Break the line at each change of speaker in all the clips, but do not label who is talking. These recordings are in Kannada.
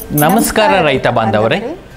ನಮಸ್ಕಾರ ರೈತ ಬಾಂಧವರೇ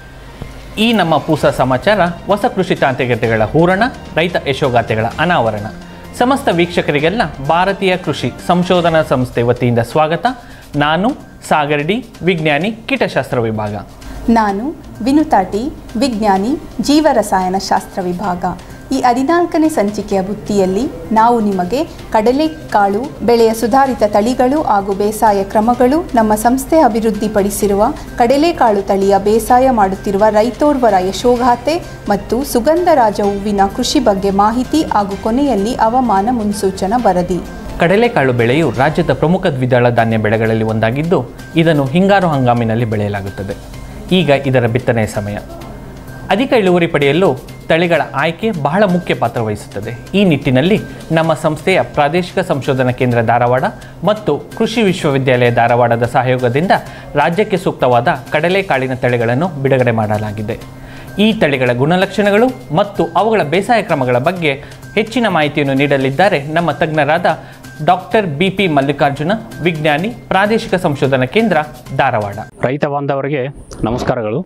ಈ ನಮ್ಮ ಪೂಸ ಸಮಾಚಾರ ಹೊಸ ಕೃಷಿ ತಾಂತ್ರಿಕತೆಗಳ ಹೂರಣ ರೈತ ಯಶೋಗಾಥೆಗಳ ಅನಾವರಣ ಸಮಸ್ತ ವೀಕ್ಷಕರಿಗೆಲ್ಲ ಭಾರತೀಯ ಕೃಷಿ ಸಂಶೋಧನಾ ಸಂಸ್ಥೆ ವತಿಯಿಂದ ಸ್ವಾಗತ ನಾನು ಸಾಗರ್ ಡಿ ವಿಜ್ಞಾನಿ ಕೀಟಶಾಸ್ತ್ರ ವಿಭಾಗ
ನಾನು ವಿನುತಾಟಿ ವಿಜ್ಞಾನಿ ಜೀವರಸಾಯನ ಶಾಸ್ತ್ರ ವಿಭಾಗ ಈ ಹದಿನಾಲ್ಕನೇ ಸಂಚಿಕೆಯ ಬುತ್ತಿಯಲ್ಲಿ ನಾವು ನಿಮಗೆ ಕಡಲೆಕಾಳು ಬೆಳೆಯ ಸುಧಾರಿತ ತಳಿಗಳು ಹಾಗೂ ಬೇಸಾಯ ಕ್ರಮಗಳು ನಮ್ಮ ಸಂಸ್ಥೆ ಅಭಿವೃದ್ಧಿಪಡಿಸಿರುವ ಕಡಲೆಕಾಳು ತಳಿಯ ಬೇಸಾಯ ಮಾಡುತ್ತಿರುವ ರೈತೋರ್ವರ ಯಶೋಗಾಥೆ ಮತ್ತು ಸುಗಂಧರಾಜ ಹೂವಿನ ಕೃಷಿ ಬಗ್ಗೆ ಮಾಹಿತಿ ಹಾಗೂ ಕೊನೆಯಲ್ಲಿ ಹವಾಮಾನ ಮುನ್ಸೂಚನಾ ವರದಿ
ಕಡಲೆಕಾಳು ಬೆಳೆಯು ರಾಜ್ಯದ ಪ್ರಮುಖ ದ್ವಿದಳ ಧಾನ್ಯ ಬೆಳೆಗಳಲ್ಲಿ ಒಂದಾಗಿದ್ದು ಇದನ್ನು ಹಿಂಗಾರು ಹಂಗಾಮಿನಲ್ಲಿ ಬೆಳೆಯಲಾಗುತ್ತದೆ ಈಗ ಇದರ ಬಿತ್ತನೆಯ ಸಮಯ ಅಧಿಕ ಇಳುವರಿ ಪಡೆಯಲು ತಳಿಗಳ ಆಯ್ಕೆ ಬಹಳ ಮುಖ್ಯ ಪಾತ್ರ ವಹಿಸುತ್ತದೆ ಈ ನಿಟ್ಟಿನಲ್ಲಿ ನಮ್ಮ ಸಂಸ್ಥೆಯ ಪ್ರಾದೇಶಿಕ ಸಂಶೋಧನಾ ಕೇಂದ್ರ ಧಾರವಾಡ ಮತ್ತು ಕೃಷಿ ವಿಶ್ವವಿದ್ಯಾಲಯ ಧಾರವಾಡದ ಸಹಯೋಗದಿಂದ ರಾಜ್ಯಕ್ಕೆ ಸೂಕ್ತವಾದ ಕಡಲೆಕಾಳಿನ ತಳಿಗಳನ್ನು ಬಿಡುಗಡೆ ಮಾಡಲಾಗಿದೆ ಈ ತಳಿಗಳ ಗುಣಲಕ್ಷಣಗಳು ಮತ್ತು ಅವುಗಳ ಬೇಸಾಯ ಕ್ರಮಗಳ ಬಗ್ಗೆ ಹೆಚ್ಚಿನ ಮಾಹಿತಿಯನ್ನು ನೀಡಲಿದ್ದಾರೆ ನಮ್ಮ ತಜ್ಞರಾದ ಡಾಕ್ಟರ್ ಬಿ ಪಿ ಮಲ್ಲಿಕಾರ್ಜುನ ವಿಜ್ಞಾನಿ ಪ್ರಾದೇಶಿಕ ಸಂಶೋಧನಾ ಕೇಂದ್ರ ಧಾರವಾಡ
ರೈತ ಬಾಂಧವರಿಗೆ ನಮಸ್ಕಾರಗಳು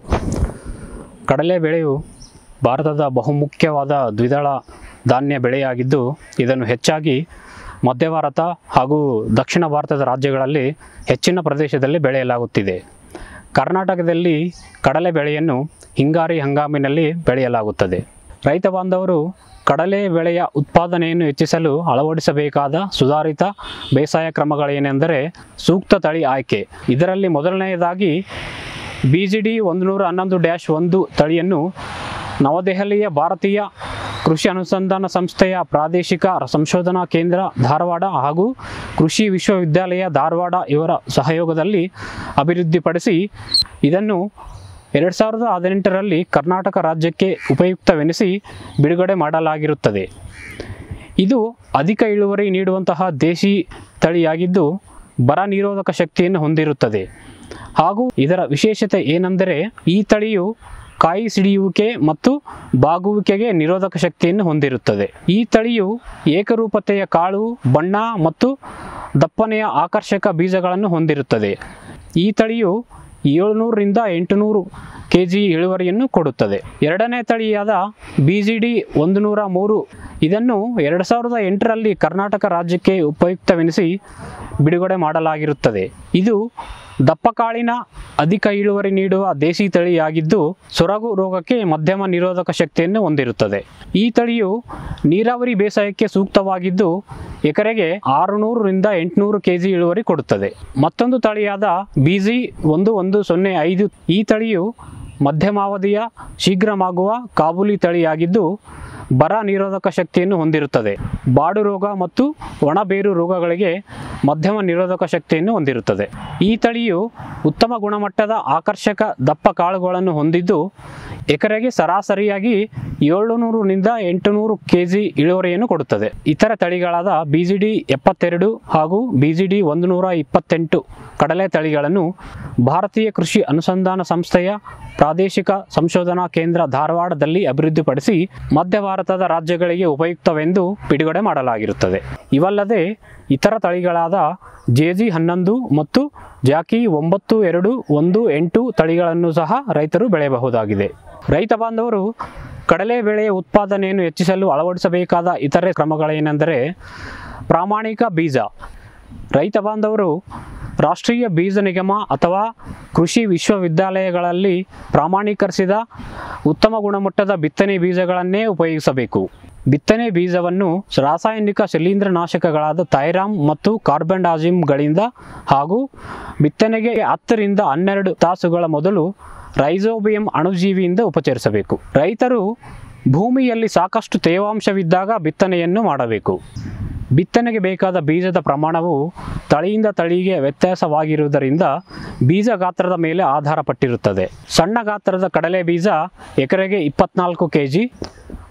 ಕಡಲೆ ಬೆಳೆಯು ಭಾರತದ ಬಹುಮುಖ್ಯವಾದ ದ್ವಿದಳ ಧಾನ್ಯ ಬೆಳೆಯಾಗಿದ್ದು ಇದನ್ನು ಹೆಚ್ಚಾಗಿ ಮಧ್ಯ ಭಾರತ ಹಾಗೂ ದಕ್ಷಿಣ ಭಾರತದ ರಾಜ್ಯಗಳಲ್ಲಿ ಹೆಚ್ಚಿನ ಪ್ರದೇಶದಲ್ಲಿ ಬೆಳೆಯಲಾಗುತ್ತಿದೆ ಕರ್ನಾಟಕದಲ್ಲಿ ಕಡಲೆ ಬೆಳೆಯನ್ನು ಹಿಂಗಾರಿ ಹಂಗಾಮಿನಲ್ಲಿ ಬೆಳೆಯಲಾಗುತ್ತದೆ ರೈತ ಬಾಂಧವರು ಕಡಲೆ ಬೆಳೆಯ ಉತ್ಪಾದನೆಯನ್ನು ಹೆಚ್ಚಿಸಲು ಅಳವಡಿಸಬೇಕಾದ ಸುಧಾರಿತ ಬೇಸಾಯ ಕ್ರಮಗಳೇನೆಂದರೆ ಸೂಕ್ತ ತಳಿ ಆಯ್ಕೆ ಇದರಲ್ಲಿ ಮೊದಲನೆಯದಾಗಿ ಬಿ ಜಿ ಡಿ ಒಂದು ನೂರ ಹನ್ನೊಂದು ಡ್ಯಾಶ್ ಒಂದು ತಳಿಯನ್ನು ನವದೆಹಲಿಯ ಭಾರತೀಯ ಕೃಷಿ ಅನುಸಂಧಾನ ಸಂಸ್ಥೆಯ ಪ್ರಾದೇಶಿಕ ಸಂಶೋಧನಾ ಕೇಂದ್ರ ಧಾರವಾಡ ಹಾಗೂ ಕೃಷಿ ವಿಶ್ವವಿದ್ಯಾಲಯ ಧಾರವಾಡ ಇವರ ಸಹಯೋಗದಲ್ಲಿ ಅಭಿವೃದ್ಧಿಪಡಿಸಿ ಇದನ್ನು ಎರಡು ಸಾವಿರದ ಹದಿನೆಂಟರಲ್ಲಿ ಕರ್ನಾಟಕ ರಾಜ್ಯಕ್ಕೆ ಉಪಯುಕ್ತವೆನಿಸಿ ಬಿಡುಗಡೆ ಮಾಡಲಾಗಿರುತ್ತದೆ ಇದು ಅಧಿಕ ಇಳುವರಿ ನೀಡುವಂತಹ ದೇಶಿ ತಳಿಯಾಗಿದ್ದು ಬರ ನಿರೋಧಕ ಶಕ್ತಿಯನ್ನು ಹೊಂದಿರುತ್ತದೆ ಹಾಗೂ ಇದರ ವಿಶೇಷತೆ ಏನೆಂದರೆ ಈ ತಳಿಯು ಕಾಯಿ ಸಿಡಿಯುವಿಕೆ ಮತ್ತು ಬಾಗುವಿಕೆಗೆ ನಿರೋಧಕ ಶಕ್ತಿಯನ್ನು ಹೊಂದಿರುತ್ತದೆ ಈ ತಳಿಯು ಏಕರೂಪತೆಯ ಕಾಳು ಬಣ್ಣ ಮತ್ತು ದಪ್ಪನೆಯ ಆಕರ್ಷಕ ಬೀಜಗಳನ್ನು ಹೊಂದಿರುತ್ತದೆ ಈ ತಳಿಯು ಏಳುನೂರರಿಂದ ಎಂಟುನೂರು ಕೆ ಜಿ ಇಳುವರಿಯನ್ನು ಕೊಡುತ್ತದೆ ಎರಡನೇ ತಳಿಯಾದ ಬಿ ಜಿ ಡಿ ಒಂದು ನೂರ ಮೂರು ಇದನ್ನು ಎರಡು ಸಾವಿರದ ಎಂಟರಲ್ಲಿ ಕರ್ನಾಟಕ ರಾಜ್ಯಕ್ಕೆ ಉಪಯುಕ್ತವೆನಿಸಿ ಬಿಡುಗಡೆ ಮಾಡಲಾಗಿರುತ್ತದೆ ಇದು ದಪ್ಪಕಾಳಿನ ಅಧಿಕ ಇಳುವರಿ ನೀಡುವ ದೇಸಿ ತಳಿಯಾಗಿದ್ದು ಸೊರಗು ರೋಗಕ್ಕೆ ಮಧ್ಯಮ ನಿರೋಧಕ ಶಕ್ತಿಯನ್ನು ಹೊಂದಿರುತ್ತದೆ ಈ ತಳಿಯು ನೀರಾವರಿ ಬೇಸಾಯಕ್ಕೆ ಸೂಕ್ತವಾಗಿದ್ದು ಎಕರೆಗೆ ಆರುನೂರರಿಂದ ಎಂಟುನೂರು ಕೆ ಜಿ ಇಳುವರಿ ಕೊಡುತ್ತದೆ ಮತ್ತೊಂದು ತಳಿಯಾದ ಬಿಜಿ ಒಂದು ಒಂದು ಸೊನ್ನೆ ಐದು ಈ ತಳಿಯು ಮಧ್ಯಮಾವಧಿಯ ಶೀಘ್ರವಾಗುವ ಕಾಬೂಲಿ ತಳಿಯಾಗಿದ್ದು ಬರ ನಿರೋಧಕ ಶಕ್ತಿಯನ್ನು ಹೊಂದಿರುತ್ತದೆ ಬಾಡು ರೋಗ ಮತ್ತು ಒಣಬೇರು ರೋಗಗಳಿಗೆ ಮಧ್ಯಮ ನಿರೋಧಕ ಶಕ್ತಿಯನ್ನು ಹೊಂದಿರುತ್ತದೆ ಈ ತಳಿಯು ಉತ್ತಮ ಗುಣಮಟ್ಟದ ಆಕರ್ಷಕ ದಪ್ಪ ಕಾಳುಗಳನ್ನು ಹೊಂದಿದ್ದು ಎಕರೆಗೆ ಸರಾಸರಿಯಾಗಿ ಏಳುನೂರರಿಂದ ಎಂಟುನೂರು ಕೆ ಜಿ ಇಳುವರಿಯನ್ನು ಕೊಡುತ್ತದೆ ಇತರ ತಳಿಗಳಾದ ಬಿ ಜಿ ಡಿ ಎಪ್ಪತ್ತೆರಡು ಹಾಗೂ ಬಿ ಜಿ ಡಿ ಒಂದು ನೂರ ಇಪ್ಪತ್ತೆಂಟು ಕಡಲೆ ತಳಿಗಳನ್ನು ಭಾರತೀಯ ಕೃಷಿ ಅನುಸಂಧಾನ ಸಂಸ್ಥೆಯ ಪ್ರಾದೇಶಿಕ ಸಂಶೋಧನಾ ಕೇಂದ್ರ ಧಾರವಾಡದಲ್ಲಿ ಅಭಿವೃದ್ಧಿಪಡಿಸಿ ಮಧ್ಯ ಭಾರತದ ರಾಜ್ಯಗಳಿಗೆ ಉಪಯುಕ್ತವೆಂದು ಬಿಡುಗಡೆ ಮಾಡಲಾಗಿರುತ್ತದೆ ಇವಲ್ಲದೆ ಇತರ ತಳಿಗಳಾದ ಜೆ ಜಿ ಹನ್ನೊಂದು ಮತ್ತು ಜಾಕಿ ಒಂಬತ್ತು ಎರಡು ಒಂದು ಎಂಟು ತಳಿಗಳನ್ನು ಸಹ ರೈತರು ಬೆಳೆಯಬಹುದಾಗಿದೆ ರೈತ ಬಾಂಧವರು ಕಡಲೆ ಬೆಳೆಯ ಉತ್ಪಾದನೆಯನ್ನು ಹೆಚ್ಚಿಸಲು ಅಳವಡಿಸಬೇಕಾದ ಇತರೆ ಕ್ರಮಗಳೇನೆಂದರೆ ಪ್ರಾಮಾಣಿಕ ಬೀಜ ರೈತ ಬಾಂಧವರು ರಾಷ್ಟ್ರೀಯ ಬೀಜ ನಿಗಮ ಅಥವಾ ಕೃಷಿ ವಿಶ್ವವಿದ್ಯಾಲಯಗಳಲ್ಲಿ ಪ್ರಾಮಾಣೀಕರಿಸಿದ ಉತ್ತಮ ಗುಣಮಟ್ಟದ ಬಿತ್ತನೆ ಬೀಜಗಳನ್ನೇ ಉಪಯೋಗಿಸಬೇಕು ಬಿತ್ತನೆ ಬೀಜವನ್ನು ರಾಸಾಯನಿಕ ಶಿಲೀಂಧ್ರನಾಶಕಗಳಾದ ಥೈರಾಮ್ ಮತ್ತು ಕಾರ್ಬನ್ಡಾಜಿಮ್ಗಳಿಂದ ಹಾಗೂ ಬಿತ್ತನೆಗೆ ಹತ್ತರಿಂದ ಹನ್ನೆರಡು ತಾಸುಗಳ ಮೊದಲು ರೈಸೋಬಿಯಂ ಅಣುಜೀವಿಯಿಂದ ಉಪಚರಿಸಬೇಕು ರೈತರು ಭೂಮಿಯಲ್ಲಿ ಸಾಕಷ್ಟು ತೇವಾಂಶವಿದ್ದಾಗ ಬಿತ್ತನೆಯನ್ನು ಮಾಡಬೇಕು ಬಿತ್ತನೆಗೆ ಬೇಕಾದ ಬೀಜದ ಪ್ರಮಾಣವು ತಳಿಯಿಂದ ತಳಿಗೆ ವ್ಯತ್ಯಾಸವಾಗಿರುವುದರಿಂದ ಬೀಜ ಗಾತ್ರದ ಮೇಲೆ ಆಧಾರ ಪಟ್ಟಿರುತ್ತದೆ ಸಣ್ಣ ಗಾತ್ರದ ಕಡಲೆ ಬೀಜ ಎಕರೆಗೆ ಇಪ್ಪತ್ನಾಲ್ಕು ಕೆ ಜಿ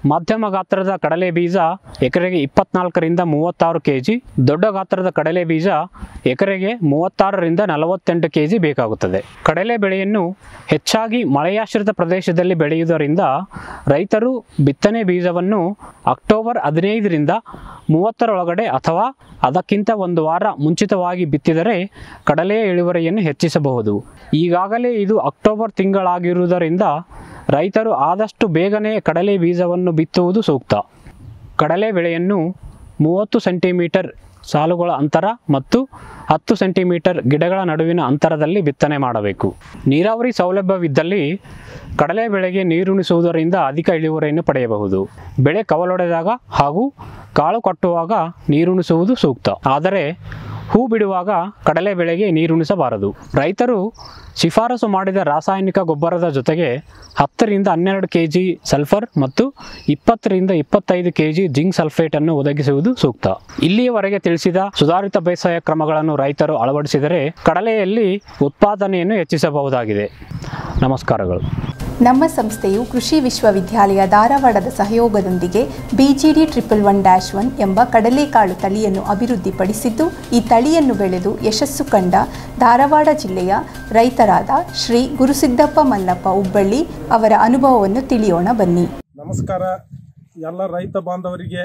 ಮಧ್ಯಮ ಗಾತ್ರದ ಕಡಲೆ ಬೀಜ ಎಕರೆಗೆ ಇಪ್ಪತ್ನಾಲ್ಕರಿಂದ ಮೂವತ್ತಾರು ಕೆ ಜಿ ದೊಡ್ಡ ಗಾತ್ರದ ಕಡಲೆ ಬೀಜ ಎಕರೆಗೆ ಮೂವತ್ತಾರರಿಂದ ನಲವತ್ತೆಂಟು ಕೆ ಜಿ ಬೇಕಾಗುತ್ತದೆ ಕಡಲೆ ಬೆಳೆಯನ್ನು ಹೆಚ್ಚಾಗಿ ಮಳೆಯಾಶ್ರಿತ ಪ್ರದೇಶದಲ್ಲಿ ಬೆಳೆಯುವುದರಿಂದ ರೈತರು ಬಿತ್ತನೆ ಬೀಜವನ್ನು ಅಕ್ಟೋಬರ್ ಹದಿನೈದರಿಂದ ಮೂವತ್ತರೊಳಗಡೆ ಅಥವಾ ಅದಕ್ಕಿಂತ ಒಂದು ವಾರ ಮುಂಚಿತವಾಗಿ ಬಿತ್ತಿದರೆ ಕಡಲೆಯ ಇಳುವರಿಯನ್ನು ಹೆಚ್ಚಿಸಬಹುದು ಈಗಾಗಲೇ ಇದು ಅಕ್ಟೋಬರ್ ತಿಂಗಳಾಗಿರುವುದರಿಂದ ರೈತರು ಆದಷ್ಟು ಬೇಗನೆ ಕಡಲೆ ಬೀಜವನ್ನು ಬಿತ್ತುವುದು ಸೂಕ್ತ ಕಡಲೆ ಬೆಳೆಯನ್ನು ಮೂವತ್ತು ಸೆಂಟಿಮೀಟರ್ ಸಾಲುಗಳ ಅಂತರ ಮತ್ತು ಹತ್ತು ಸೆಂಟಿಮೀಟರ್ ಗಿಡಗಳ ನಡುವಿನ ಅಂತರದಲ್ಲಿ ಬಿತ್ತನೆ ಮಾಡಬೇಕು ನೀರಾವರಿ ಸೌಲಭ್ಯವಿದ್ದಲ್ಲಿ ಕಡಲೆ ಬೆಳೆಗೆ ನೀರುಣಿಸುವುದರಿಂದ ಅಧಿಕ ಇಳುವರಿಯನ್ನು ಪಡೆಯಬಹುದು ಬೆಳೆ ಕವಲೊಡೆದಾಗ ಹಾಗೂ ಕಾಳು ಕಟ್ಟುವಾಗ ನೀರುಣಿಸುವುದು ಸೂಕ್ತ ಆದರೆ ಹೂ ಬಿಡುವಾಗ ಕಡಲೆ ಬೆಳೆಗೆ ನೀರುಣಿಸಬಾರದು ರೈತರು ಶಿಫಾರಸು ಮಾಡಿದ ರಾಸಾಯನಿಕ ಗೊಬ್ಬರದ ಜೊತೆಗೆ ಹತ್ತರಿಂದ ಹನ್ನೆರಡು ಕೆ ಜಿ ಸಲ್ಫರ್ ಮತ್ತು ಇಪ್ಪತ್ತರಿಂದ ಇಪ್ಪತ್ತೈದು ಕೆ ಜಿ ಜಿಂಕ್ ಸಲ್ಫೇಟನ್ನು ಒದಗಿಸುವುದು ಸೂಕ್ತ ಇಲ್ಲಿಯವರೆಗೆ ತಿಳಿಸಿದ ಸುಧಾರಿತ ಬೇಸಾಯ ಕ್ರಮಗಳನ್ನು ರೈತರು ಅಳವಡಿಸಿದರೆ ಕಡಲೆಯಲ್ಲಿ ಉತ್ಪಾದನೆಯನ್ನು ಹೆಚ್ಚಿಸಬಹುದಾಗಿದೆ ನಮಸ್ಕಾರಗಳು
ನಮ್ಮ ಸಂಸ್ಥೆಯು ಕೃಷಿ ವಿಶ್ವವಿದ್ಯಾಲಯ ಧಾರವಾಡದ ಸಹಯೋಗದೊಂದಿಗೆ BGD triple one dash one ಎಂಬ ಕಡಲೆಕಾಳು ತಳಿಯನ್ನು ಅಭಿವೃದ್ಧಿಪಡಿಸಿದ್ದು ಈ ತಳಿಯನ್ನು ಬೆಳೆದು ಯಶಸ್ಸು ಕಂಡ ಧಾರವಾಡ ಜಿಲ್ಲೆಯ ರೈತರಾದ ಶ್ರೀ ಗುರುಸಿದ್ದಪ್ಪ ಮಲ್ಲಪ್ಪ ಉಬ್ಬಳ್ಳಿ ಅವರ ಅನುಭವವನ್ನು ತಿಳಿಯೋಣ ಬನ್ನಿ
ನಮಸ್ಕಾರ ಎಲ್ಲ ರೈತ ಬಾಂಧವರಿಗೆ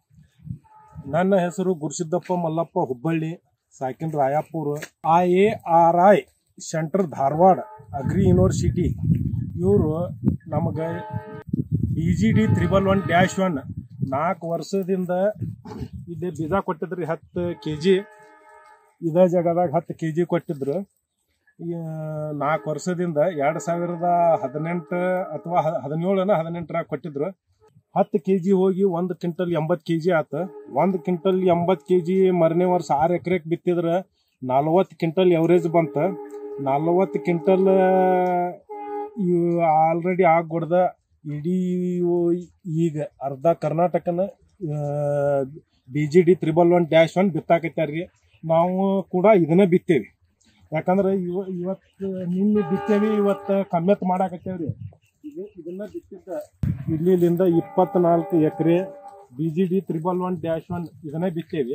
ನನ್ನ ಹೆಸರು ಗುರುಸಿದ್ದಪ್ಪ ಮಲ್ಲಪ್ಪ ಹುಬ್ಬಳ್ಳಿ ಸಾಕಿನ್ Rayapura I A R I centre Dharwad agri university ಇವರು ನಮಗೆ B G D triple one dash one ನಾಲ್ಕು ವರ್ಷದಿಂದ ಇಲ್ಲಿ ಬೀಜ ಕೊಟ್ಟಿದ್ರಿ ಹತ್ತು ಕೆ ಜಿ ಇದೇ ಜಾಗದಾಗ ಹತ್ತು ಕೆ ಜಿ ಕೊಟ್ಟಿದ್ರು ನಾಲ್ಕು ವರ್ಷದಿಂದ ಎರಡು ಸಾವಿರದ ಹದಿನೆಂಟು ಅಥವಾ ಹ- ಹದಿನೇಳನ ಹದಿನೆಂಟರಾಗ ಕೊಟ್ಟಿದ್ರು ಹತ್ತು ಕೆ ಜಿ ಹೋಗಿ ಒಂದು ಕ್ವಿಂಟಲ್ ಎಂಬತ್ತು ಕೆ ಜಿ ಆತು ಒಂದು ಕ್ವಿಂಟಲ್ ಎಂಬತ್ತು ಕೆ ಜಿ ಮರನೇ ವರ್ಷ ಆರು ಎಕರೆಗೆ ಬಿತ್ತಿದ್ರೆ ನಲ್ವತ್ತು ಕ್ವಿಂಟಲ್ ಎವರೇಜ್ ಬಂತು ನಲ್ವತ್ತು ಕ್ವಿಂಟಲ್ ಇವು ಆಲ್ರೆಡಿ ಆಗ್ಗೊಡ್ದ ಇಡೀ ಇವು ಈಗ ಅರ್ಧ ಕರ್ನಾಟಕನ B G D triple one dash one ಬಿತ್ತಾಕೈತಾರ್ರಿ ನಾವು ಕೂಡ ಇದನ್ನ ಬಿತ್ತೇವಿ ಯಾಕಂದ್ರೆ ಇವ ಇವತ್ತು ನಿನ್ನೆ ಬಿತ್ತೇವಿ ಇವತ್ತು ಕಮ್ಮೆತ್ ಮಾಡಾಕತ್ತೇವ್ರಿ ಇದು ಇದನ್ನ ಬಿತ್ತಿದ್ದ ಇಲ್ಲಿಂದ ಇಪ್ಪತ್ನಾಲ್ಕು ಎಕರೆ B G D triple one dash one ಇದನ್ನ ಬಿತ್ತೇವಿ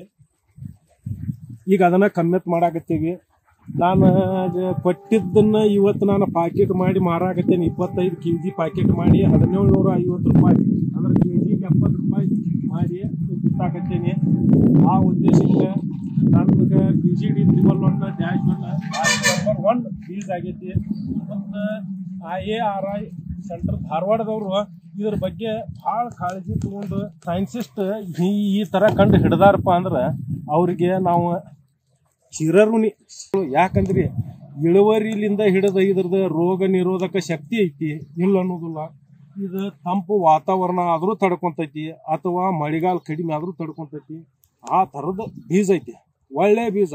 ಈಗ ಅದನ್ನ ಕಮ್ಮೆತ್ ಮಾಡಾಕತ್ತೀವಿ ನಾನು ಅದು ಕೊಟ್ಟಿದ್ದನ್ನ ಇವತ್ತು ನಾನು ಪಾಕೆಟ್ ಮಾಡಿ ಮಾರಾಕತ್ತೇನೆ ಇಪ್ಪತ್ತೈದು ಕೆ ಜಿ ಪಾಕೆಟ್ ಮಾಡಿ ಹದಿನೇಳು ನೂರ ಐವತ್ತು ರೂಪಾಯಿ ಅಂದ್ರೆ ಕೆ ಜಿಗೆ ಎಪ್ಪತ್ತು ರೂಪಾಯಿ ಮಾಡಿ ಬಿತ್ತಾಕತ್ತೇನೆ ಆ ಉದ್ದೇಶಕ್ಕೆ ನನಗೆ B G D triple one dash one number one fees ಆಗೈತಿ ಮತ್ತು I A R I centre ಧಾರವಾಡದವರು ಇದ್ರ ಬಗ್ಗೆ ಭಾಳ ಕಾಳಜಿ ತಗೊಂಡು ಸೈನ್ಸಿಸ್ಟ್ ಈ ಈ ಥರ ಕಂಡು ಹಿಡ್ದಾರಪ್ಪ ಅಂದ್ರೆ ಅವ್ರಿಗೆ ನಾವು ಚಿರಋಣಿ ಯಾಕಂದ್ರಿ ಇಳುವರಿಲಿಂದ ಹಿಡಿದ ಇದ್ರದ್ದು ರೋಗ ನಿರೋಧಕ ಶಕ್ತಿ ಐತಿ ಇಲ್ಲ ಅನ್ನೋದಿಲ್ಲ ಇದು ತಂಪು ವಾತಾವರಣ ಆದರೂ ತಡ್ಕೊಂತೈತಿ ಅಥವಾ ಮಳೆಗಾಲ ಕಡಿಮೆ ಆದರೂ ತಡ್ಕೊಂತೈತಿ ಆ ಥರದ ಬೀಜ ಐತಿ ಒಳ್ಳೆ ಬೀಜ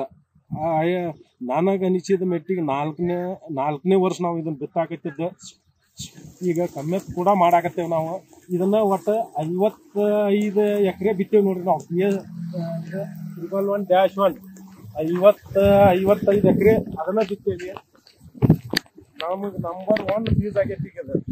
ನನಗೆ ಅನಿಸಿದ ಮೆಟ್ಟಿಗೆ ನಾಲ್ಕನೇ ನಾಲ್ಕನೇ ವರ್ಷ ನಾವು ಇದನ್ನ ಬಿತ್ತಾಕತ್ತಿದ್ದ ಈಗ ಕಮ್ಮಿ ಕೂಡ ಮಾಡಾಕತ್ತೇವೆ ನಾವು ಇದನ್ನ ಒಟ್ಟು ಐವತ್ತೈದು ಎಕರೆ ಬಿತ್ತೇವೆ ನೋಡ್ರಿ ನಾವು ತ್ರಿಬಲ್ ಒನ್ ಡ್ಯಾಶ್ ಒನ್ ಐವತ್ತ ಐವತ್ತೈದು ಎಕರೆ ಅದನ್ನ ಬಿತ್ತೇವಿ ನಮಗೆ ನಂಬರ್ ಒನ್ ಫೀಸ್ ಆಗೈತಿ ಈಗ ಅದು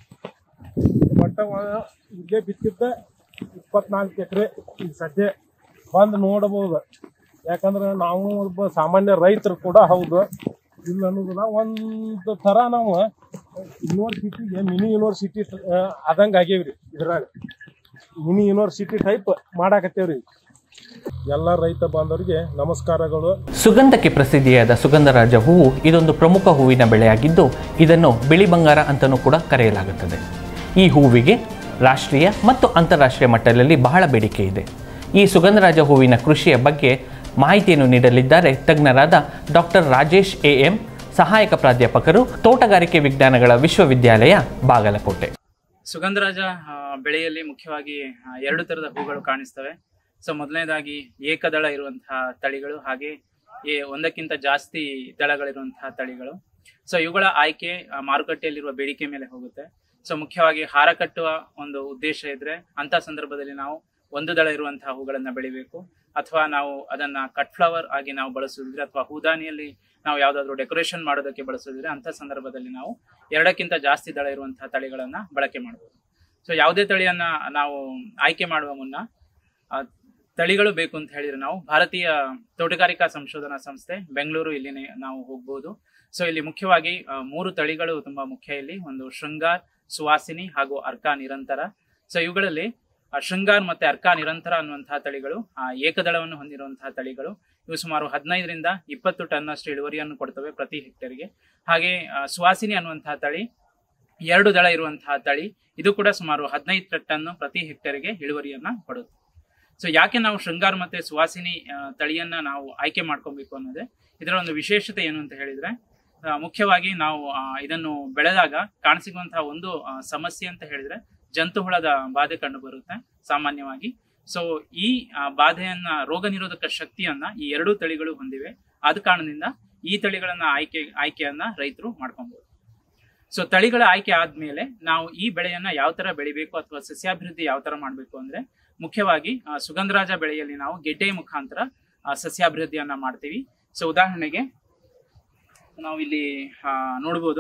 ಒಟ್ಟ ವ- ಇಲ್ಲೇ ಬಿತ್ತಿದ್ದ ಇಪ್ಪತ್ನಾಲ್ಕು ಎಕರೆ ಈಗ ಸದ್ಯ ಬಂದು ನೋಡಬಹುದು ಯಾಕಂದ್ರೆ ನಾವು ಒಬ್ಬ ಸಾಮಾನ್ಯ ರೈತರು ಕೂಡ ಹೌದು ಇಲ್ಲ ಅನ್ನೋದಿಲ್ಲ ಒಂದು ಥರ ನಾವು ಯೂನಿವರ್ಸಿಟಿಗೆ ಮಿನಿ ಯೂನಿವರ್ಸಿಟಿ ಆದಂಗೆ ಆಗೇವ್ರಿ ಇದ್ರಾಗ ಮಿನಿ ಯೂನಿವರ್ಸಿಟಿ ಟೈಪ್ ಮಾಡಾಕತ್ತೇವ್ರಿ ಎಲ್ಲ ರೈತ ಬಾಂಧವರಿಗೆ ನಮಸ್ಕಾರಗಳು
ಸುಗಂಧಕ್ಕೆ ಪ್ರಸಿದ್ಧಿಯಾದ ಸುಗಂಧರಾಜ ಹೂವು ಇದೊಂದು ಪ್ರಮುಖ ಹೂವಿನ ಬೆಳೆಯಾಗಿದ್ದು ಇದನ್ನು ಬಿಳಿ ಬಂಗಾರ ಅಂತಲೂ ಕೂಡ ಕರೆಯಲಾಗುತ್ತದೆ ಈ ಹೂವಿಗೆ ರಾಷ್ಟ್ರೀಯ ಮತ್ತು ಅಂತಾರಾಷ್ಟ್ರೀಯ ಮಟ್ಟದಲ್ಲಿ ಬಹಳ ಬೇಡಿಕೆ ಇದೆ ಈ ಸುಗಂಧರಾಜ ಹೂವಿನ ಕೃಷಿಯ ಬಗ್ಗೆ ಮಾಹಿತಿಯನ್ನು ನೀಡಲಿದ್ದಾರೆ ತಜ್ಞರಾದ ಡಾಕ್ಟರ್ ರಾಜೇಶ್ ಎ ಎಂ ಸಹಾಯಕ ಪ್ರಾಧ್ಯಾಪಕರು ತೋಟಗಾರಿಕೆ ವಿಜ್ಞಾನಗಳ ವಿಶ್ವವಿದ್ಯಾಲಯ ಬಾಗಲಕೋಟೆ
ಸುಗಂಧರಾಜ ಆ, ಬೆಳೆಯಲ್ಲಿ ಮುಖ್ಯವಾಗಿ ಆ, ಎರಡು ತರದ ಹೂಗಳು ಕಾಣಿಸ್ತವೆ ಸೊ ಮೊದಲನೇದಾಗಿ ಏಕದಳ ಇರುವಂತಹ ತಳಿಗಳು ಹಾಗೆ ಏ ಒಂದಕ್ಕಿಂತ ಜಾಸ್ತಿ ದಳಗಳಿರುವಂತಹ ತಳಿಗಳು ಸೊ ಇವುಗಳ ಆಯ್ಕೆ ಆ, ಮಾರುಕಟ್ಟೆಯಲ್ಲಿರುವ ಬೇಡಿಕೆ ಮೇಲೆ ಹೋಗುತ್ತೆ ಸೊ ಮುಖ್ಯವಾಗಿ ಹಾರ ಕಟ್ಟುವ ಒಂದು ಉದ್ದೇಶ ಇದ್ರೆ ಅಂತ ಸಂದರ್ಭದಲ್ಲಿ ನಾವು ಒಂದು ದಳ ಇರುವಂತಹ ಹೂಗಳನ್ನ ಬೆಳಿಬೇಕು ಅಥವಾ ನಾವು ಅದನ್ನ ಕಟ್ ಫ್ಲವರ್ ಆಗಿ ನಾವು ಬಳಸೋದಿದ್ರೆ ಅಥವಾ ಹೂದಾನಿಯಲ್ಲಿ ನಾವು ಯಾವ್ದಾದ್ರು ಡೆಕೋರೇಷನ್ ಮಾಡೋದಕ್ಕೆ ಬಳಸೋದಿದ್ರೆ ಅಂತ ಸಂದರ್ಭದಲ್ಲಿ ನಾವು ಎರಡಕ್ಕಿಂತ ಜಾಸ್ತಿ ದಳ ಇರುವಂತಹ ತಳಿಗಳನ್ನ ಬಳಕೆ ಮಾಡಬಹುದು ಸೊ ಯಾವುದೇ ತಳಿಯನ್ನ ನಾವು ಆಯ್ಕೆ ಮಾಡುವ ಮುನ್ನ ಆ, ತಳಿಗಳು ಬೇಕು ಅಂತ ಹೇಳಿದ್ರೆ ನಾವು ಭಾರತೀಯ ತೋಟಗಾರಿಕಾ ಸಂಶೋಧನಾ ಸಂಸ್ಥೆ ಬೆಂಗಳೂರು ಇಲ್ಲಿನೇ ನಾವು ಹೋಗ್ಬೋದು ಸೊ ಇಲ್ಲಿ ಮುಖ್ಯವಾಗಿ ಆ, ಮೂರು ತಳಿಗಳು ತುಂಬಾ ಮುಖ್ಯ ಇಲ್ಲಿ ಒಂದು ಶೃಂಗಾರ್ ಸುವಾಸಿನಿ ಹಾಗೂ ಅರ್ಕಾ ನಿರಂತರ ಸೊ ಇವುಗಳಲ್ಲಿ ಆ, ಶೃಂಗಾರ್ ಮತ್ತೆ ಅರ್ಕಾ ನಿರಂತರ ಅನ್ನುವಂತಹ ತಳಿಗಳು ಆ, ಏಕದಳವನ್ನು ಹೊಂದಿರುವಂತಹ ತಳಿಗಳು ಇವು ಸುಮಾರು ಹದಿನೈದರಿಂದ ಇಪ್ಪತ್ತು ಟನ್ನಷ್ಟು ಇಳುವರಿಯನ್ನು ಕೊಡ್ತವೆ ಪ್ರತಿ ಹೆಕ್ಟೇರ್ಗೆ ಹಾಗೆ ಆ, ಸುವಾಸಿನಿ ಅನ್ನುವಂತಹ ತಳಿ ಎರಡು ದಳ ಇರುವಂತಹ ತಳಿ ಇದು ಕೂಡ ಸುಮಾರು ಹದಿನೈದು ಟನ್ ಪ್ರತಿ ಹೆಕ್ಟೇರ್ಗೆ ಇಳುವರಿಯನ್ನ ಕೊಡುತ್ತೆ ಸೊ ಯಾಕೆ ನಾವು ಶೃಂಗಾರ್ ಮತ್ತೆ ಸುವಾಸಿನಿ ಆ, ತಳಿಯನ್ನ ನಾವು ಆಯ್ಕೆ ಮಾಡ್ಕೊಬೇಕು ಅನ್ನೋದೇ ಇದರ ಒಂದು ವಿಶೇಷತೆ ಏನು ಅಂತ ಹೇಳಿದ್ರೆ ಆ, ಮುಖ್ಯವಾಗಿ ನಾವು ಆ, ಇದನ್ನು ಬೆಳೆದಾಗ ಕಾಣಸಿಗುವಂತಹ ಒಂದು ಆ, ಸಮಸ್ಯೆ ಅಂತ ಹೇಳಿದ್ರೆ ಜಂತು ಹುಳದ ಬಾಧೆ ಕಂಡು ಬರುತ್ತೆ ಸಾಮಾನ್ಯವಾಗಿ ಸೊ ಈ ಆ, ಬಾಧೆಯನ್ನ ರೋಗ ನಿರೋಧಕ ಶಕ್ತಿಯನ್ನ ಈ ಎರಡೂ ತಳಿಗಳು ಹೊಂದಿವೆ ಆದ ಕಾರಣದಿಂದ ಈ ತಳಿಗಳನ್ನ ಆಯ್ಕೆ ಆಯ್ಕೆಯನ್ನ ರೈತರು ಮಾಡ್ಕೊಬಹುದು ಸೊ ತಳಿಗಳ ಆಯ್ಕೆ ಆದ್ಮೇಲೆ ನಾವು ಈ ಬೆಳೆಯನ್ನ ಯಾವ ತರ ಬೆಳಿಬೇಕು ಅಥವಾ ಸಸ್ಯಾಭಿವೃದ್ಧಿ ಯಾವ ತರ ಮಾಡಬೇಕು ಅಂದ್ರೆ ಮುಖ್ಯವಾಗಿ ಆ, ಸುಗಂಧರಾಜ ಬೆಳೆಯಲ್ಲಿ ನಾವು ಗೆಡ್ಡೆ ಮುಖಾಂತರ ಆ, ಸಸ್ಯಾಭಿವೃದ್ಧಿಯನ್ನ ಮಾಡ್ತೀವಿ ಸೊ ಉದಾಹರಣೆಗೆ ನಾವು ಇಲ್ಲಿ ಆ, ನೋಡ್ಬೋದು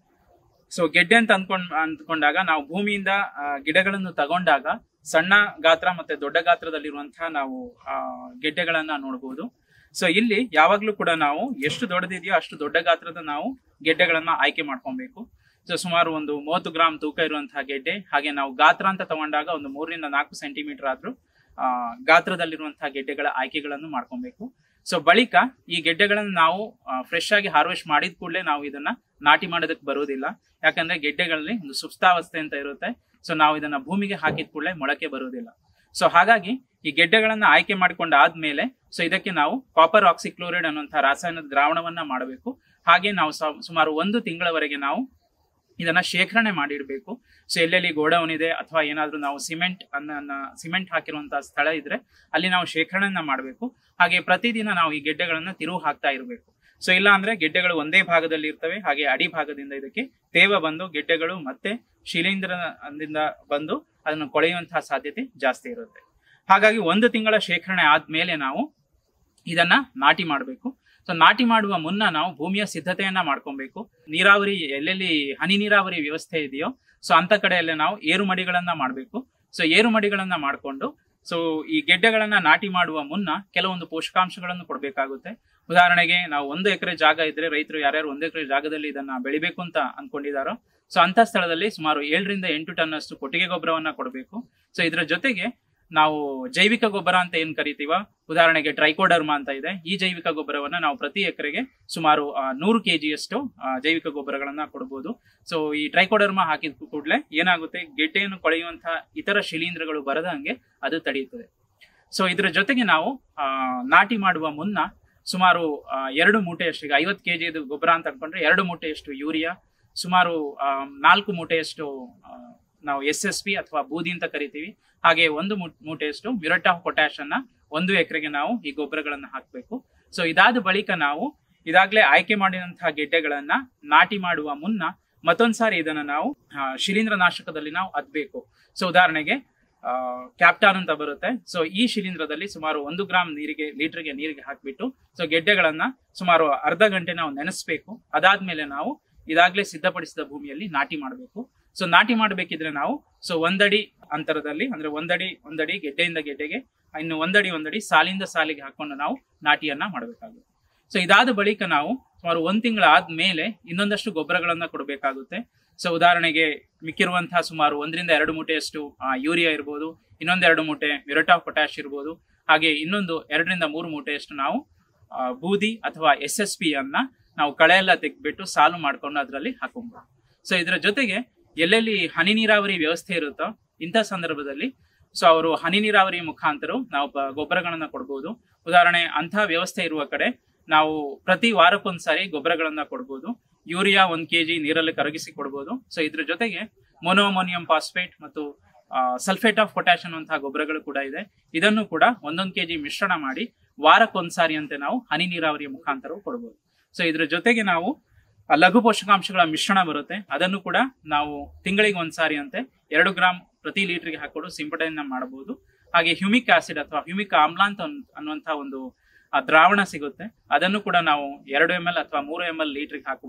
ಸೊ ಗೆಡ್ಡೆ ಅಂತ ಅಂದ್ಕೊಂಡ್ ಅಂದ್ಕೊಂಡಾಗ ನಾವು ಭೂಮಿಯಿಂದ ಆ, ಗಿಡಗಳನ್ನು ತಗೊಂಡಾಗ ಸಣ್ಣ ಗಾತ್ರ ಮತ್ತೆ ದೊಡ್ಡ ಗಾತ್ರದಲ್ಲಿರುವಂತಹ ನಾವು ಆ, ಗೆಡ್ಡೆಗಳನ್ನ ನೋಡಬಹುದು ಸೊ ಇಲ್ಲಿ ಯಾವಾಗ್ಲೂ ಕೂಡ ನಾವು ಎಷ್ಟು ದೊಡ್ಡದಿದೆಯೋ ಅಷ್ಟು ದೊಡ್ಡ ಗಾತ್ರದ ನಾವು ಗೆಡ್ಡೆಗಳನ್ನ ಆಯ್ಕೆ ಮಾಡ್ಕೊಬೇಕು ಸೊ ಸುಮಾರು ಒಂದು ಮೂವತ್ತು ಗ್ರಾಮ್ ತೂಕ ಇರುವಂತಹ ಗೆಡ್ಡೆ ಹಾಗೆ ನಾವು ಗಾತ್ರ ಅಂತ ತಗೊಂಡಾಗ ಒಂದು ಮೂರರಿಂದ ನಾಲ್ಕು ಸೆಂಟಿಮೀಟರ್ ಆದ್ರೂ ಆ, ಗಾತ್ರದಲ್ಲಿರುವಂತಹ ಗೆಡ್ಡೆಗಳ ಆಯ್ಕೆಗಳನ್ನು ಮಾಡ್ಕೊಬೇಕು ಸೊ ಬಳಿಕ ಈ ಗೆಡ್ಡೆಗಳನ್ನು ನಾವು ಫ್ರೆಶ್ ಆಗಿ ಹಾರ್ವೆಸ್ಟ್ ಮಾಡಿದ ಕೂಡಲೇ ನಾವು ಇದನ್ನ ನಾಟಿ ಮಾಡೋದಕ್ಕೆ ಬರೋದಿಲ್ಲ ಯಾಕಂದ್ರೆ ಗೆಡ್ಡೆಗಳಲ್ಲಿ ಒಂದು ಸುಪ್ತಾವಸ್ಥೆ ಅಂತ ಇರುತ್ತೆ ಸೊ ನಾವು ಇದನ್ನ ಭೂಮಿಗೆ ಹಾಕಿದ ಕೂಡಲೇ ಮೊಳಕೆ ಬರುವುದಿಲ್ಲ ಸೊ ಹಾಗಾಗಿ ಈ ಗೆಡ್ಡೆಗಳನ್ನ ಆಯ್ಕೆ ಮಾಡಿಕೊಂಡ ಆದ್ಮೇಲೆ ಸೊ ಇದಕ್ಕೆ ನಾವು ಕಾಪರ್ ಆಕ್ಸಿಕ್ಲೋರೈಡ್ ಅನ್ನುವಂತಹ ರಾಸಾಯನಿಕ ದ್ರಾವಣವನ್ನ ಮಾಡಬೇಕು ಹಾಗೆ ನಾವು ಸ- ಸುಮಾರು ಒಂದು ತಿಂಗಳವರೆಗೆ ನಾವು ಇದನ್ನ ಶೇಖರಣೆ ಮಾಡಿಡಬೇಕು ಸೊ ಎಲ್ಲೆಲ್ಲಿ ಗೋಡೌನ್ ಇದೆ ಅಥವಾ ಏನಾದ್ರೂ ನಾವು ಸಿಮೆಂಟ್ ಅನ್ನ ಸಿಮೆಂಟ್ ಹಾಕಿರುವಂತಹ ಸ್ಥಳ ಇದ್ರೆ ಅಲ್ಲಿ ನಾವು ಶೇಖರಣೆಯನ್ನ ಮಾಡಬೇಕು ಹಾಗೆ ಪ್ರತಿದಿನ ನಾವು ಈ ಗೆಡ್ಡೆಗಳನ್ನ ತಿರುವು ಹಾಕ್ತಾ ಇರಬೇಕು ಸೊ ಇಲ್ಲ ಅಂದ್ರೆ ಗೆಡ್ಡೆಗಳು ಒಂದೇ ಭಾಗದಲ್ಲಿ ಇರ್ತವೆ ಹಾಗೆ ಅಡಿ ಭಾಗದಿಂದ ಇದಕ್ಕೆ ತೇವ ಬಂದು ಗೆಡ್ಡೆಗಳು ಮತ್ತೆ ಶಿಲೀಂಧ್ರದಿಂದ ಬಂದು ಅದನ್ನು ಕೊಳೆಯುವಂತಹ ಸಾಧ್ಯತೆ ಜಾಸ್ತಿ ಇರುತ್ತೆ ಹಾಗಾಗಿ ಒಂದು ತಿಂಗಳ ಶೇಖರಣೆ ಆದ್ಮೇಲೆ ನಾವು ಇದನ್ನ ನಾಟಿ ಮಾಡಬೇಕು ಸೊ ನಾಟಿ ಮಾಡುವ ಮುನ್ನ ನಾವು ಭೂಮಿಯ ಸಿದ್ಧತೆಯನ್ನ ಮಾಡ್ಕೊಬೇಕು ನೀರಾವರಿ ಎಲ್ಲೆಲ್ಲಿ ಹನಿ ನೀರಾವರಿ ವ್ಯವಸ್ಥೆ ಇದೆಯೋ ಸೊ ಅಂತ ಕಡೆಯಲ್ಲೇ ನಾವು ಏರು ಮಡಿಗಳನ್ನ ಮಾಡಬೇಕು ಸೊ ಏರು ಮಡಿಗಳನ್ನ ಮಾಡಿಕೊಂಡು ಸೊ ಈ ಗೆಡ್ಡೆಗಳನ್ನ ನಾಟಿ ಮಾಡುವ ಮುನ್ನ ಕೆಲವೊಂದು ಪೋಷಕಾಂಶಗಳನ್ನು ಕೊಡಬೇಕಾಗುತ್ತೆ ಉದಾಹರಣೆಗೆ ನಾವು ಒಂದು ಎಕರೆ ಜಾಗ ಇದ್ರೆ ರೈತರು ಯಾರ್ಯಾರು ಒಂದು ಎಕರೆ ಜಾಗದಲ್ಲಿ ಇದನ್ನ ಬೆಳಿಬೇಕು ಅಂತ ಅನ್ಕೊಂಡಿದಾರೋ ಸೊ ಅಂತ ಸ್ಥಳದಲ್ಲಿ ಸುಮಾರು ಏಳರಿಂದ ಎಂಟು ಟನ್ ಅಷ್ಟು ಕೊಟ್ಟಿಗೆ ಗೊಬ್ಬರವನ್ನ ಕೊಡಬೇಕು ಸೊ ಇದರ ಜೊತೆಗೆ ನಾವು ಜೈವಿಕ ಗೊಬ್ಬರ ಅಂತ ಏನ್ ಕರಿತೀವ ಉದಾಹರಣೆಗೆ ಟ್ರೈಕೋಡರ್ಮಾ ಅಂತ ಇದೆ ಈ ಜೈವಿಕ ಗೊಬ್ಬರವನ್ನ ನಾವು ಪ್ರತಿ ಎಕರೆಗೆ ಸುಮಾರು ಆ, ನೂರು ಕೆಜಿಯಷ್ಟು ಆ, ಜೈವಿಕ ಗೊಬ್ಬರಗಳನ್ನ ಕೊಡಬಹುದು ಸೊ ಈ ಟ್ರೈಕೋಡರ್ಮಾ ಹಾಕಿದ ಕೂಡಲೇ ಏನಾಗುತ್ತೆ ಗೆಡ್ಡೆಯನ್ನು ಕೊಳೆಯುವಂತಹ ಇತರ ಶಿಲೀಂಧ್ರಗಳು ಬರದಂಗೆ ಅದು ತಡೆಯುತ್ತದೆ ಸೊ ಇದರ ಜೊತೆಗೆ ನಾವು ಆ, ನಾಟಿ ಮಾಡುವ ಮುನ್ನ ಸುಮಾರು ಆ, ಎರಡು ಮೂಟೆಯಷ್ಟು ಈಗ ಐವತ್ತು ಕೆಜಿ ಗೊಬ್ಬರ ಅಂತ ಅನ್ಕೊಂಡ್ರೆ ಎರಡು ಮೂಟೆಯಷ್ಟು ಯೂರಿಯಾ ಸುಮಾರು ಆ, ನಾಲ್ಕು ಮೂಟೆಯಷ್ಟು ಆ, ನಾವು ಎಸ್ ಎಸ್ ಪಿ ಅಥವಾ ಬೂದಿ ಅಂತ ಕರಿತೀವಿ ಹಾಗೆ ಒಂದು ಮೂ- ಮೂಟೆಯಷ್ಟು ಮ್ಯೂರಟ್ ಆಫ್ ಪೊಟ್ಯಾಶ್ ಅನ್ನ ಒಂದು ಎಕರೆಗೆ ನಾವು ಈ ಗೊಬ್ಬರಗಳನ್ನ ಹಾಕಬೇಕು ಸೊ ಇದಾದ ಬಳಿಕ ನಾವು ಇದಾಗಲೇ ಆಯ್ಕೆ ಮಾಡಿದಂತಹ ಗೆಡ್ಡೆಗಳನ್ನ ನಾಟಿ ಮಾಡುವ ಮುನ್ನ ಮತ್ತೊಂದ್ಸಾರಿ ಇದನ್ನ ನಾವು ಆ, ಶಿಲೀಂಧ್ರ ನಾಶಕದಲ್ಲಿ ನಾವು ಅದ್ಬೇಕು ಸೊ ಉದಾಹರಣೆಗೆ ಕ್ಯಾಪ್ಟಾನ್ ಅಂತ ಬರುತ್ತೆ ಸೊ ಈ ಶಿಲೀಂಧ್ರದಲ್ಲಿ ಸುಮಾರು ಒಂದು ಗ್ರಾಮ್ ನೀರಿಗೆ ಲೀಟರ್ಗೆ ನೀರಿಗೆ ಹಾಕ್ಬಿಟ್ಟು ಸೊ ಗೆಡ್ಡೆಗಳನ್ನ ಸುಮಾರು ಅರ್ಧ ಗಂಟೆ ನಾವು ನೆನೆಸ್ಬೇಕು ಅದಾದ್ಮೇಲೆ ನಾವು ಇದಾಗ್ಲೇ ಸಿದ್ಧಪಡಿಸಿದ ಭೂಮಿಯಲ್ಲಿ ನಾಟಿ ಮಾಡಬೇಕು ಸೊ ನಾಟಿ ಮಾಡಬೇಕಿದ್ರೆ ನಾವು ಸೊ ಒಂದಡಿ ಅಂತರದಲ್ಲಿ ಅಂದ್ರೆ ಒಂದಡಿ ಒಂದಡಿ ಗೆಡ್ಡೆಯಿಂದ ಗೆಡ್ಡೆಗೆ ಇನ್ನು ಒಂದಡಿ ಒಂದಡಿ ಸಾಲಿಂದ ಸಾಲಿಗೆ ಹಾಕೊಂಡು ನಾವು ನಾಟಿಯನ್ನ ಮಾಡಬೇಕಾಗುತ್ತೆ ಸೊ ಇದಾದ ಬಳಿಕ ನಾವು ಸುಮಾರು ಒಂದ್ ತಿಂಗಳ ಆದ್ಮೇಲೆ ಇನ್ನೊಂದಷ್ಟು ಗೊಬ್ಬರಗಳನ್ನ ಕೊಡಬೇಕಾಗುತ್ತೆ ಸೊ ಉದಾಹರಣೆಗೆ ಮಿಕ್ಕಿರುವಂತಹ ಸುಮಾರು ಒಂದರಿಂದ ಎರಡು ಮೂಟೆಯಷ್ಟು ಆ, ಯೂರಿಯಾ ಇರ್ಬೋದು ಇನ್ನೊಂದೆರಡು ಮೂಟೆ ಮಿರಟ್ ಆಫ್ ಪೊಟ್ಯಾಶ್ ಇರ್ಬೋದು ಹಾಗೆ ಇನ್ನೊಂದು ಎರಡರಿಂದ ಮೂರು ಮೂಟೆಯಷ್ಟು ನಾವು ಆ, ಬೂದಿ ಅಥವಾ ಎಸ್ ಎಸ್ ಪಿ ಅನ್ನ ನಾವು ಕಳೆ ಎಲ್ಲ ತೆಗೆದ್ಬಿಟ್ಟು ಸಾಲು ಮಾಡ್ಕೊಂಡು ಅದರಲ್ಲಿ ಹಾಕೊಂಬೋದು ಸೊ ಇದರ ಜೊತೆಗೆ ಎಲ್ಲೆಲ್ಲಿ ಹನಿ ನೀರಾವರಿ ವ್ಯವಸ್ಥೆ ಇರುತ್ತೋ ಇಂಥ ಸಂದರ್ಭದಲ್ಲಿ ಸೊ ಅವರು ಹನಿ ನೀರಾವರಿ ಮುಖಾಂತರ ನಾವು ಬ- ಗೊಬ್ಬರಗಳನ್ನ ಕೊಡ್ಬೋದು ಉದಾಹರಣೆ ಅಂತಹ ವ್ಯವಸ್ಥೆ ಇರುವ ಕಡೆ ನಾವು ಪ್ರತಿ ವಾರಕ್ಕೊಂದ್ಸಾರಿ ಗೊಬ್ಬರಗಳನ್ನ ಕೊಡ್ಬೋದು ಯೂರಿಯಾ ಒಂದ್ ಕೆಜಿ ನೀರಲ್ಲಿ ಕರಗಿಸಿ ಕೊಡ್ಬೋದು ಸೊ ಇದ್ರ ಜೊತೆಗೆ ಮೊನೋಮೋನಿಯಂ ಫಾಸ್ಫೇಟ್ ಮತ್ತು ಸಲ್ಫೇಟ್ ಆಫ್ ಪೊಟ್ಯಾಶ್ ಅನ್ನುವಂತಹ ಗೊಬ್ಬರಗಳು ಕೂಡ ಇದೆ ಇದನ್ನು ಕೂಡ ಒಂದೊಂದು ಕೆಜಿ ಮಿಶ್ರಣ ಮಾಡಿ ವಾರಕ್ಕೊಂದ್ಸಾರಿ ಅಂತೆ ನಾವು ಹನಿ ನೀರಾವರಿಯ ಮುಖಾಂತರ ಕೊಡ್ಬೋದು ಸೊ ಇದ್ರ ಜೊತೆಗೆ ನಾವು ಆ ಲಘು ಪೋಷಕಾಂಶಗಳ ಮಿಶ್ರಣ ಬರುತ್ತೆ ಅದನ್ನು ಕೂಡ ನಾವು ತಿಂಗಳಿಗೆ ಒಂದ್ಸಾರಿ ಅಂತೆ ಎರಡು ಗ್ರಾಮ್ ಪ್ರತಿ ಲೀಟರ್ಗೆ ಹಾಕೊಂಡು ಸಿಂಪಡಣೆಯನ್ನ ಮಾಡಬಹುದು ಹಾಗೆ ಹ್ಯೂಮಿಕ್ ಆಸಿಡ್ ಅಥವಾ ಹ್ಯೂಮಿಕ್ ಆಮ್ಲ ಅಂತ ಅನ್- ಅನ್ನುವಂತಹ ಒಂದು ಆ ದ್ರಾವಣ ಸಿಗುತ್ತೆ ಅದನ್ನು ಕೂಡ ನಾವು ಎರಡು ಎಮ್ ಎಲ್ ಅಥವಾ ಮೂರು ಎಮ್ ಎಲ್ ಲೀಟರ್ಗೆ ಹಾಕೊಂಡು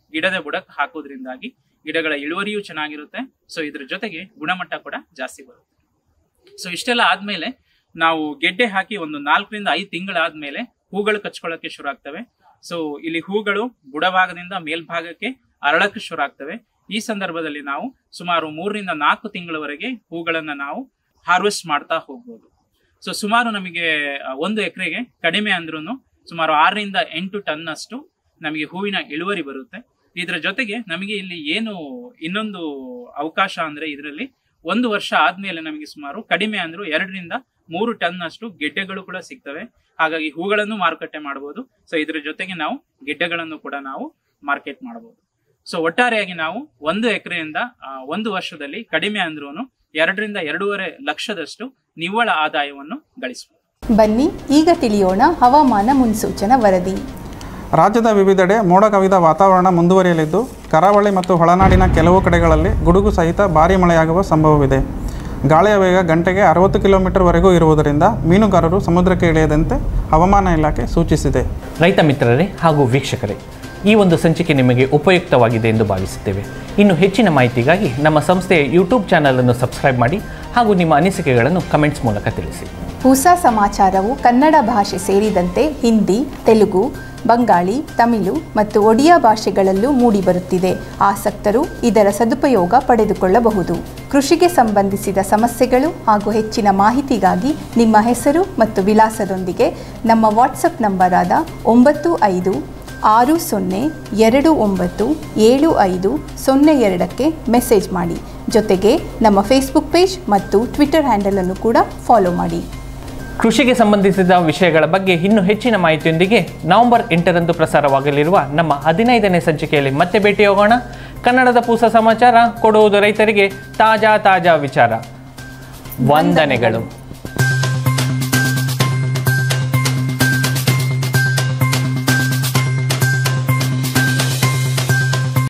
ಗಿಡದ ಬುಡಕ್ಕೆ ಹಾಕೋದ್ರಿಂದಾಗಿ ಗಿಡಗಳ ಇಳುವರಿಯೂ ಚೆನ್ನಾಗಿರುತ್ತೆ ಸೊ ಇದ್ರ ಜೊತೆಗೆ ಗುಣಮಟ್ಟ ಕೂಡ ಜಾಸ್ತಿ ಬರುತ್ತೆ ಸೊ ಇಷ್ಟೆಲ್ಲ ಆದ್ಮೇಲೆ ನಾವು ಗೆಡ್ಡೆ ಹಾಕಿ ಒಂದು ನಾಲ್ಕರಿಂದ ಐದು ತಿಂಗಳಾದ್ಮೇಲೆ ಹೂಗಳು ಕಚ್ಕೊಳ್ಳೋಕೆ ಶುರು ಆಗ್ತವೆ ಸೊ ಇಲ್ಲಿ ಹೂಗಳು ಬುಡಭಾಗದಿಂದ ಮೇಲ್ಭಾಗಕ್ಕೆ ಅರಳಕ್ಕೆ ಶುರು ಆಗ್ತವೆ ಈ ಸಂದರ್ಭದಲ್ಲಿ ನಾವು ಸುಮಾರು ಮೂರರಿಂದ ನಾಲ್ಕು ತಿಂಗಳವರೆಗೆ ಹೂಗಳನ್ನ ನಾವು ಹಾರ್ವೆಸ್ಟ್ ಮಾಡ್ತಾ ಹೋಗ್ಬೋದು ಸೊ ಸುಮಾರು ನಮಗೆ ಆ, ಒಂದು ಎಕರೆಗೆ ಕಡಿಮೆ ಅಂದ್ರೂ ಸುಮಾರು ಆರರಿಂದ ಎಂಟು ಟನ್ ಅಷ್ಟು ನಮಗೆ ಹೂವಿನ ಇಳುವರಿ ಬರುತ್ತೆ ಇದರ ಜೊತೆಗೆ ನಮಗೆ ಇಲ್ಲಿ ಏನು ಇನ್ನೊಂದು ಅವಕಾಶ ಅಂದ್ರೆ ಇದರಲ್ಲಿ ಒಂದು ವರ್ಷ ಆದ್ಮೇಲೆ ನಮಗೆ ಸುಮಾರು ಕಡಿಮೆ ಅಂದ್ರೂ ಎರಡರಿಂದ ಮೂರು ಟನ್ ಅಷ್ಟು ಗೆಡ್ಡೆಗಳು ಕೂಡ ಸಿಗ್ತವೆ ಹಾಗಾಗಿ ಹೂಗಳನ್ನು ಮಾರುಕಟ್ಟೆ ಮಾಡಬಹುದು ಸೊ ಇದ್ರ ಜೊತೆಗೆ ನಾವು ಗೆಡ್ಡೆಗಳನ್ನು ಕೂಡ ನಾವು ಮಾರ್ಕೆಟ್ ಮಾಡಬಹುದು ಸೊ ಒಟ್ಟಾರೆಯಾಗಿ ನಾವು ಒಂದು ಎಕರೆಯಿಂದ ಒಂದು ವರ್ಷದಲ್ಲಿ ಕಡಿಮೆ ಅಂದ್ರೂ ಎರಡರಿಂದ ಎರಡೂವರೆ ಲಕ್ಷದಷ್ಟು ನಿವ್ವಳ ಆದಾಯವನ್ನು ಗಳಿಸಬಹುದು
ಬನ್ನಿ ಈಗ ತಿಳಿಯೋಣ ಹವಾಮಾನ ಮುನ್ಸೂಚನಾ ವರದಿ
ರಾಜ್ಯದ ವಿವಿಧೆಡೆ ಮೋಡ ಕವಿದ ವಾತಾವರಣ ಮುಂದುವರಿಯಲಿದ್ದು ಕರಾವಳಿ ಮತ್ತು ಒಳನಾಡಿನ ಕೆಲವು ಕಡೆಗಳಲ್ಲಿ ಗುಡುಗು ಸಹಿತ ಭಾರೀ ಮಳೆಯಾಗುವ ಸಂಭವವಿದೆ ಗಾಳಿಯ ವೇಗ ಗಂಟೆಗೆ ಅರವತ್ತು ಕಿಲೋಮೀಟರ್ವರೆಗೂ ಇರುವುದರಿಂದ ಮೀನುಗಾರರು ಸಮುದ್ರಕ್ಕೆ ಇಳಿಯದಂತೆ ಹವಾಮಾನ ಇಲಾಖೆ ಸೂಚಿಸಿದೆ
ರೈತ ಮಿತ್ರರೇ ಹಾಗೂ ವೀಕ್ಷಕರೇ ಈ ಒಂದು ಸಂಚಿಕೆ ನಿಮಗೆ ಉಪಯುಕ್ತವಾಗಿದೆ ಎಂದು ಭಾವಿಸುತ್ತೇವೆ ಇನ್ನು ಹೆಚ್ಚಿನ ಮಾಹಿತಿಗಾಗಿ ನಮ್ಮ ಸಂಸ್ಥೆಯ ಯೂಟ್ಯೂಬ್ ಚಾನಲನ್ನು ಸಬ್ಸ್ಕ್ರೈಬ್ ಮಾಡಿ ಹಾಗೂ ನಿಮ್ಮ ಅನಿಸಿಕೆಗಳನ್ನು ಕಮೆಂಟ್ಸ್ ಮೂಲಕ ತಿಳಿಸಿ
ಹೊಸ ಸಮಾಚಾರವು ಕನ್ನಡ ಭಾಷೆ ಸೇರಿದಂತೆ ಹಿಂದಿ ತೆಲುಗು ಬಂಗಾಳಿ ತಮಿಳು ಮತ್ತು ಒಡಿಯಾ ಭಾಷೆಗಳಲ್ಲೂ ಮೂಡಿಬರುತ್ತಿದೆ ಆಸಕ್ತರು ಇದರ ಸದುಪಯೋಗ ಪಡೆದುಕೊಳ್ಳಬಹುದು ಕೃಷಿಗೆ ಸಂಬಂಧಿಸಿದ ಸಮಸ್ಯೆಗಳು ಹಾಗೂ ಹೆಚ್ಚಿನ ಮಾಹಿತಿಗಾಗಿ ನಿಮ್ಮ ಹೆಸರು ಮತ್ತು ವಿಳಾಸದೊಂದಿಗೆ ನಮ್ಮ ವಾಟ್ಸಪ್ ನಂಬರಾದ ಒಂಬತ್ತು ಐದು ಆರು ಸೊನ್ನೆ ಎರಡು ಒಂಬತ್ತು ಏಳು ಐದು ಸೊನ್ನೆ ಎರಡಕ್ಕೆ ಮೆಸೇಜ್ ಮಾಡಿ ಜೊತೆಗೆ ನಮ್ಮ ಫೇಸ್ಬುಕ್ ಪೇಜ್ ಮತ್ತು ಟ್ವಿಟರ್ ಹ್ಯಾಂಡಲನ್ನು ಕೂಡ ಫಾಲೋ ಮಾಡಿ
ಕೃಷಿಗೆ ಸಂಬಂಧಿಸಿದ ವಿಷಯಗಳ ಬಗ್ಗೆ ಇನ್ನೂ ಹೆಚ್ಚಿನ ಮಾಹಿತಿಯೊಂದಿಗೆ ನವೆಂಬರ್ ಎಂಟರಂದು ಪ್ರಸಾರವಾಗಲಿರುವ ನಮ್ಮ ಹದಿನೈದನೇ ಸಂಚಿಕೆಯಲ್ಲಿ ಮತ್ತೆ ಭೇಟಿಯಾಗೋಣ ಕನ್ನಡದ ಪೂಸ ಸಮಾಚಾರ ಕೊಡುವುದು ರೈತರಿಗೆ ತಾಜಾ ತಾಜಾ ವಿಚಾರ ವಂದನೆಗಳು